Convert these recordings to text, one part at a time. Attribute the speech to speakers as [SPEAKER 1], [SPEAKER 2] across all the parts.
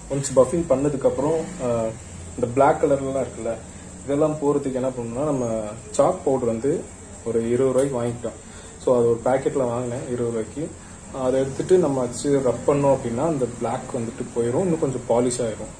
[SPEAKER 1] Once puffing பண்ணதுக்கப்புறம் இந்த black கலர்லாம் இருக்குல்ல இதெல்லாம் போகிறதுக்கு என்ன பண்ணணும்னா நம்ம சாக் பவுடர் வந்து ஒரு இருபது ரூபாய்க்கு வாங்கிட்டோம் ஸோ அது ஒரு பேக்கெட்டில் வாங்கினேன் இருபது ரூபாய்க்கு அதை எடுத்துட்டு நம்ம வச்சு ரப் பண்ணோம் அப்படின்னா அந்த பிளாக் வந்துட்டு போயிடும் இன்னும் கொஞ்சம் பாலிஷ் ஆயிரும்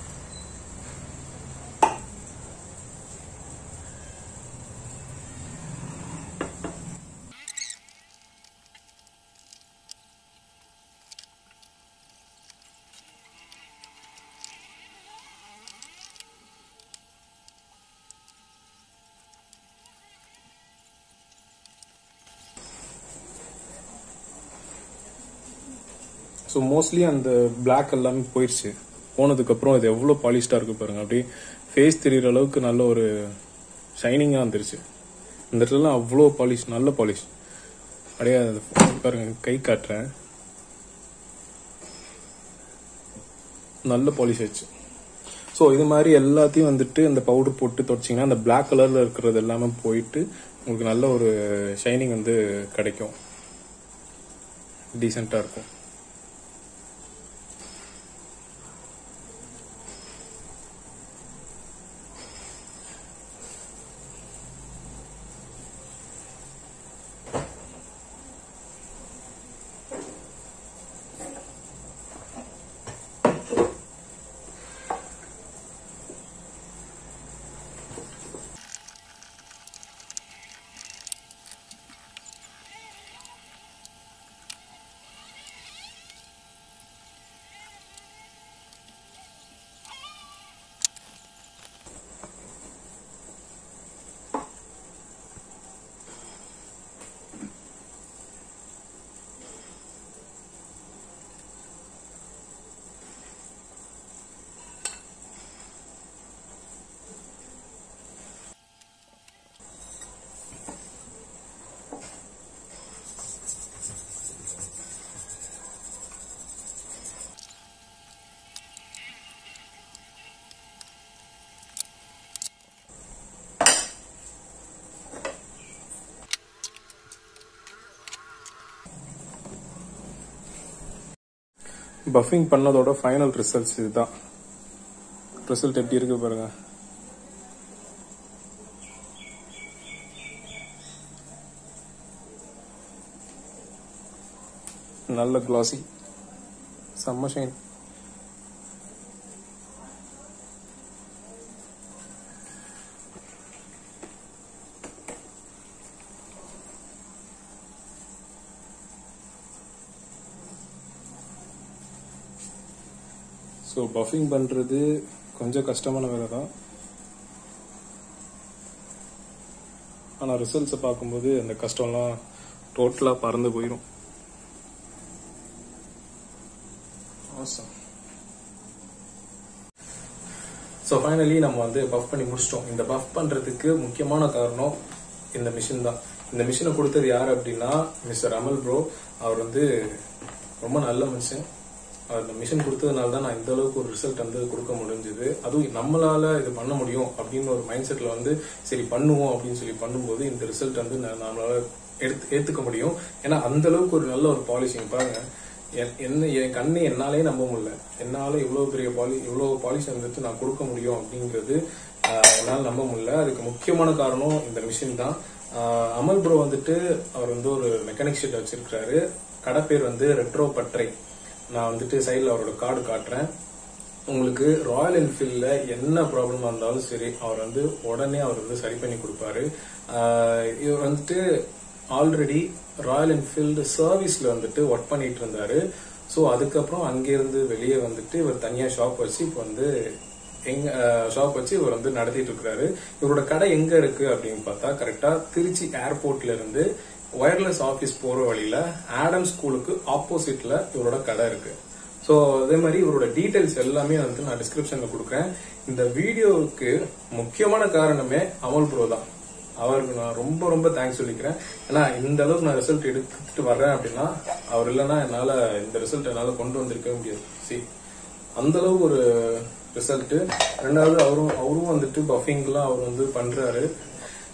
[SPEAKER 1] ஸோ மோஸ்ட்லி அந்த பிளாக் எல்லாமே போயிடுச்சு போனதுக்கப்புறம் இது எவ்வளோ பாலிஷ்டாக இருக்கு பாருங்க அப்படியே ஃபேஸ் தெரியுற அளவுக்கு நல்ல ஒரு ஷைனிங்காக வந்துருச்சு இந்த இடத்துலலாம் அவ்வளோ பாலிஷ் நல்ல பாலிஷ் அப்படியே அது பாருங்க கை காட்டுறேன் நல்ல பாலிஷ் ஆச்சு ஸோ இது மாதிரி எல்லாத்தையும் வந்துட்டு இந்த பவுடர் போட்டு தொடச்சிங்கன்னா அந்த பிளாக் கலரில் இருக்கிறது எல்லாமே போயிட்டு உங்களுக்கு நல்ல ஒரு ஷைனிங் வந்து கிடைக்கும் டீசெண்டாக இருக்கும் பஃபிங் பண்ணதோட ஃபைனல் ரிசல்ட்ஸ் இதுதான் ரிசல்ட் எப்படி இருக்கு பாருங்க நல்ல கிளாசி செம்ம ஷைன் ஸோ பஃபிங் பண்ணுறது கொஞ்சம் கஷ்டமான வேலை தான் ஆனால் ரிசல்ட்ஸை பார்க்கும்போது அந்த கஷ்டம்லாம் டோட்டலாக பறந்து போயிடும் ஸோ ஃபைனலி நம்ம வந்து பஃப் பண்ணி முடிச்சிட்டோம் இந்த பஃப் பண்ணுறதுக்கு முக்கியமான காரணம் இந்த மிஷின் தான் இந்த மிஷினை கொடுத்தது யார் அப்படின்னா மிஸ்டர் அமல் ப்ரோ அவர் வந்து ரொம்ப நல்ல மனுஷன் அந்த மிஷின் கொடுத்ததுனால தான் நான் இந்த அளவுக்கு ஒரு ரிசல்ட் வந்து கொடுக்க முடிஞ்சது அதுவும் நம்மளால இது பண்ண முடியும் அப்படின்னு ஒரு மைண்ட் செட்ல வந்து சரி பண்ணுவோம் அப்படின்னு சொல்லி பண்ணும்போது இந்த ரிசல்ட் வந்து ந- நம்மளால எடுத்து ஏத்துக்க முடியும் ஏன்னா அந்த அளவுக்கு ஒரு நல்ல ஒரு பாலிசிங் பாருங்க என்- என்ன என் கண்ணு என்னாலே நம்ப முடியல என்னால இவ்வளவு பெரிய பாலி இவ்வளவு பாலிஷ் வந்துட்டு நான் கொடுக்க முடியும் அப்படிங்கிறது ஆஹ், என்னால நம்ப முடியல அதுக்கு முக்கியமான காரணம் இந்த மிஷின் தான் ஆஹ், அமல் ப்ரோ வந்துட்டு அவர் வந்து ஒரு மெக்கானிக் ஷீட் வச்சிருக்காரு கடை பேர் வந்து ரெட்ரோ பட்ரை நான் வந்துட்டு சைடில் அவரோட கார்டு காட்டுறேன் உங்களுக்கு ராயல் என்ஃபீல்ட்ல என்ன ப்ராப்ளமா இருந்தாலும் சரி அவர் வந்து உடனே அவர் வந்து சரி பண்ணி கொடுப்பாரு ஆஹ் இவர் வந்துட்டு ஆல்ரெடி ராயல் என்ஃபீல்டு சர்வீஸ்ல வந்துட்டு ஒர்க் பண்ணிட்டு இருந்தாரு ஸோ அதுக்கப்புறம் அங்கிருந்து வெளியே வந்துட்டு இவர் தனியா ஷாப் வச்சு இப்போ வந்து எங்க ஷாப் வச்சு இவர் வந்து நடத்திட்டு இருக்கிறாரு இவரோட கடை எங்க இருக்கு அப்படின்னு பார்த்தா கரெக்டா திருச்சி ஏர்போர்ட்ல இருந்து ஒயர்லெஸ் ஆபீஸ் போற வழியில ஆடம் ஸ்கூலுக்கு ஆப்போசிட்ல இவரோட கடை இருக்கு ஸோ அதே மாதிரி இவரோட டீடைல்ஸ் எல்லாமே வந்து நான் டிஸ்கிரிப்ஷன்ல கொடுக்குறேன் இந்த வீடியோவுக்கு முக்கியமான காரணமே அமல் ப்ரோ தான் அவருக்கு நான் ரொம்ப ரொம்ப தேங்க்ஸ் சொல்லிக்கிறேன் ஏன்னா இந்த அளவுக்கு நான் ரிசல்ட் எடுத்துட்டு வர்றேன் அப்படின்னா அவர் இல்லைன்னா என்னால இந்த ரிசல்ட் என்னால கொண்டு வந்திருக்கவே முடியாது சி அந்த அளவுக்கு ஒரு ரிசல்ட் ரெண்டாவது அவரும் அவரும் வந்துட்டு பஃபிங்லாம் அவர் வந்து பண்றாரு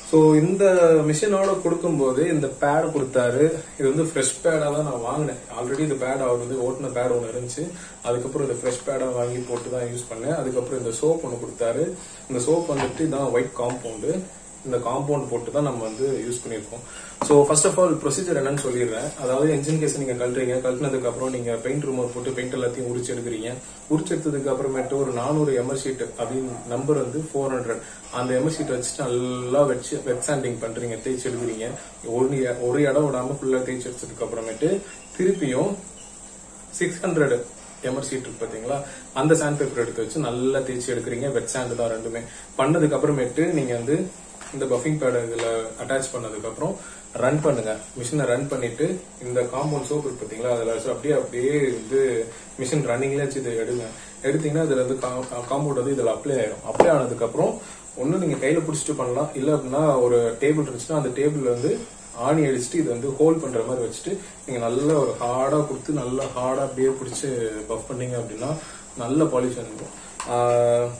[SPEAKER 1] ஸோ இந்த மிஷினோட கொடுக்கும்போது இந்த பேட் கொடுத்தாரு இது வந்து ஃப்ரெஷ் பேடாக தான் நான் வாங்கினேன் ஆல்ரெடி இந்த பேட் அவர் வந்து ஓட்டின பேட் ஒன்று இருந்துச்சு அதுக்கப்புறம் இந்த ஃப்ரெஷ் பேடாக வாங்கி போட்டு தான் யூஸ் பண்ணேன் அதுக்கப்புறம் இந்த சோப் ஒன்று கொடுத்தாரு இந்த சோப் வந்துட்டு இதான் ஒயிட் காம்பவுண்டு இந்த காம்பவுண்ட் போட்டு தான் நம்ம வந்து யூஸ் பண்ணியிருக்கோம் so first of all procedure என்னன்னு சொல்லிடுறேன் அதாவது என்ஜின் கேஸ் நீங்க கழட்டுறீங்க கழட்டினதுக்கு அப்புறம் நீங்க பெயிண்ட் ரிமூவர் போட்டு பெயிண்ட் எல்லாத்தையும் உரிச்சு எடுக்கிறீங்க உரிச்சு எடுத்ததுக்கு அப்புறமேட்டு ஒரு நானூறு எம்எல் ஷீட் அப்படின்னு நம்பர் வந்து ஃபோர் ஹண்ட்ரட் அந்த எம்எல் ஷீட் வச்சுட்டு நல்லா வச்சு வெட் சாண்டிங் பண்றீங்க தேய்ச்சி எடுக்கிறீங்க ஒரு ஒரு இடம் விடாம ஃபுல்லா தேய்ச்சி எடுத்ததுக்கு அப்புறமேட்டு திருப்பியும் சிக்ஸ் ஹண்ட்ரட் எமர் ஷீட் இருக்கு பாத்தீங்களா அந்த சாண்ட் பேப்பர் எடுத்து வச்சு நல்லா தேய்ச்சி எடுக்கிறீங்க வெட் சாண்ட் தான் ரெண்டுமே பண்ணதுக்கு அப்புறமேட்டு நீங்க வந்து இந்த பஃபிங் பேட் இதுல அட்டாச் பண்ணதுக்கு அப்புறம் ரன் பண்ணுங்க மிஷினை ரன் பண்ணிட்டு இந்த காம்பவுண்ட் சோப் இருக்கு பாத்தீங்களா அதுல வச்சு அப்படியே அப்படியே வந்து மிஷின் ரன்னிங்ல வச்சு இதை எடுங்க எடுத்தீங்கன்னா இதுல இருந்து காம்பவுண்ட் வந்து இதுல அப்ளை ஆயிடும் அப்ளை ஆனதுக்கு அப்புறம் ஒண்ணு நீங்க கையில புடிச்சிட்டு பண்ணலாம் இல்ல அப்படின்னா ஒரு டேபிள் இருந்துச்சுன்னா அந்த டேபிள் வந்து ஆணி அடிச்சுட்டு இது வந்து ஹோல்ட் பண்ற மாதிரி வச்சுட்டு நீங்க நல்ல ஒரு ஹார்டா கொடுத்து நல்லா ஹார்டா அப்படியே பிடிச்சு பஃப் பண்ணீங்க அப்படின்னா நல்ல பாலிஷன் இருக்கும் ஆஹ்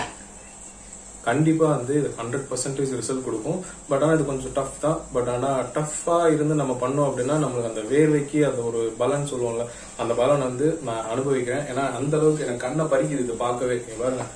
[SPEAKER 1] கண்டிப்பா வந்து இது ஹண்ட்ரட் பர்சன்டேஜ் ரிசல்ட் கொடுக்கும் பட் ஆனா இது கொஞ்சம் டஃப் தான் பட் ஆனா டஃப்பா இருந்து நம்ம பண்ணோம் அப்படின்னா நம்மளுக்கு அந்த வேர்வைக்கு அந்த ஒரு பலன் சொல்லுவோம்ல அந்த பலன் வந்து நான் அனுபவிக்கிறேன் ஏன்னா அந்த அளவுக்கு எனக்கு கண்ணை பறிக்குது இது பார்க்கவே இங்க பாருங்க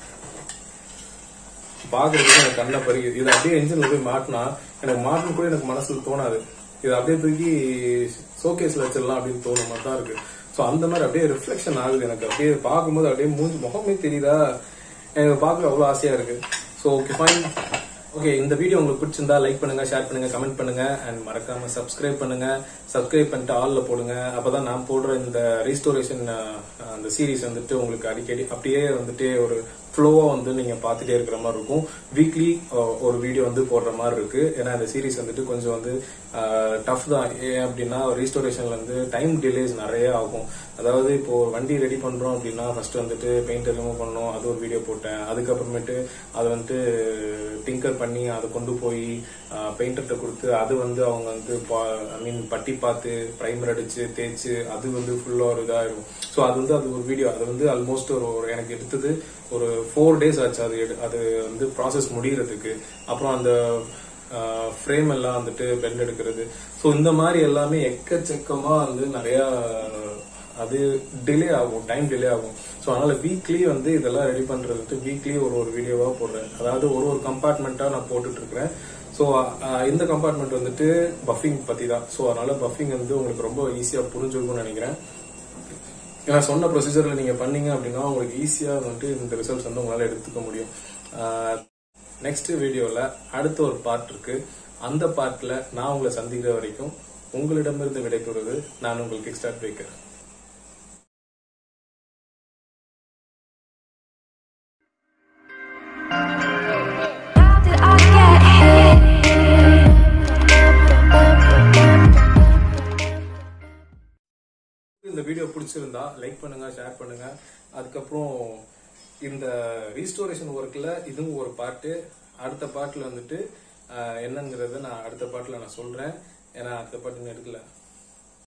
[SPEAKER 1] பாக்குறதுக்கு எனக்கு கண்ணை பறிக்குது இது அப்படியே என்ஜின்ல போய் மாட்டினா எனக்கு மாட்டணும் கூட எனக்கு மனசுல தோணாது இது அப்படியே தூக்கி ஷோகேஸ்ல வச்சிடலாம் அப்படின்னு தோணுற மாதிரி தான் இருக்கு சோ அந்த மாதிரி அப்படியே ரிஃப்ளெக்ஷன் ஆகுது எனக்கு அப்படியே பார்க்கும்போது அப்படியே மூஞ்சி முகமே தெரியுதா எனக்கு பார்க்க அவ்வளவு ஆசையா இருக்கு ஸோ ஓகே ஃபைன் ஓகே இந்த வீடியோ உங்களுக்கு பிடிச்சிருந்தா லைக் பண்ணுங்க ஷேர் பண்ணுங்க கமெண்ட் பண்ணுங்க அண்ட் மறக்காம சப்ஸ்கிரைப் பண்ணுங்க சப்ஸ்கிரைப் பண்ணிட்டு ஆல்ல போடுங்க அப்பதான் நான் போடுற இந்த ரீஸ்டோரேஷன் அந்த சீரிஸ் வந்துட்டு உங்களுக்கு அடிக்கடி அப்படியே வந்துட்டு ஒரு ஃப்ளோவா வந்து நீங்க பார்த்துட்டே இருக்கிற மாதிரி இருக்கும் வீக்லி ஒரு வீடியோ வந்து போடுற மாதிரி இருக்கு ஏன்னா இந்த சீரிஸ் வந்துட்டு கொஞ்சம் வந்து டஃப் தான் ஏன் அப்படின்னா ரீஸ்டோரேஷன்ல வந்து டைம் டிலேஸ் நிறைய ஆகும் அதாவது இப்போ ஒரு வண்டி ரெடி பண்றோம் அப்படின்னா ஃபர்ஸ்ட் வந்துட்டு பெயிண்ட் ரிமூவ் பண்ணணும் அது ஒரு வீடியோ போட்டேன் அதுக்கப்புறமேட்டு அதை வந்துட்டு டிங்கர் பண்ணி அதை கொண்டு போய் பெயிண்டர்கிட்ட கொடுத்து அது வந்து அவங்க வந்து ஐ மீன் பட்டி பார்த்து பிரைமர் அடிச்சு தேய்ச்சு அது வந்து ஃபுல்லா ஒரு இதாயிரும் ஸோ அது வந்து அது ஒரு வீடியோ அது வந்து ஆல்மோஸ்ட் ஒரு ஒரு எனக்கு எடுத்தது ஒரு ஃபோர் டேஸ் ஆச்சு அது எடு- அது வந்து ப்ராசஸ் முடியறதுக்கு அப்புறம் அந்த ஃப்ரேம் எல்லாம் வந்துட்டு பெண்ட் எடுக்கிறது ஸோ இந்த மாதிரி எல்லாமே எக்கச்சக்கமா வந்து நிறைய அது டிலே ஆகும் டைம் டிலே ஆகும் ஸோ அதனால வீக்லி வந்து இதெல்லாம் ரெடி பண்றதுக்கு வீக்லி ஒரு ஒரு வீடியோவா போடுறேன் அதாவது ஒரு ஒரு கம்பார்ட்மெண்ட்டா நான் போட்டுட்டு இருக்கிறேன் ஸோ இந்த கம்பார்ட்மெண்ட் வந்துட்டு பஃபிங் பத்தி தான் ஸோ அதனால பஃபிங் வந்து உங்களுக்கு ரொம்ப ஈஸியா புரிஞ்சிருக்கும்னு நினைக்கிறேன் ஏன்னா சொன்ன ப்ரொசீஜர்ல நீங்க பண்ணீங்க அப்படின்னா உங்களுக்கு ஈஸியா வந்துட்டு இந்த ரிசல்ட்ஸ் வந்து உங்களால எடுத்துக்க முடியும் நெக்ஸ்ட் வீடியோல அடுத்த ஒரு பார்ட் இருக்கு அந்த பார்ட்ல நான் உங்களை சந்திக்கிற வரைக்கும் உங்களிடமிருந்து விடைபெறுவது நான் உங்கள் kick start baker
[SPEAKER 2] How did I get here?
[SPEAKER 1] இந்த வீடியோ பிடிச்சிருந்தா லைக் பண்ணுங்க ஷேர் பண்ணுங்க அதுக்கப்புறம் இந்த ரீஸ்டோரேஷன் ஒர்க்ல இதுவும் ஒரு பார்ட்டு அடுத்த பார்ட்ல வந்துட்டு ஆஹ், என்னங்கிறத நான் அடுத்த பார்ட்ல நான் சொல்றேன் ஏன்னா அடுத்த பார்ட் இன்னும் எடுக்கல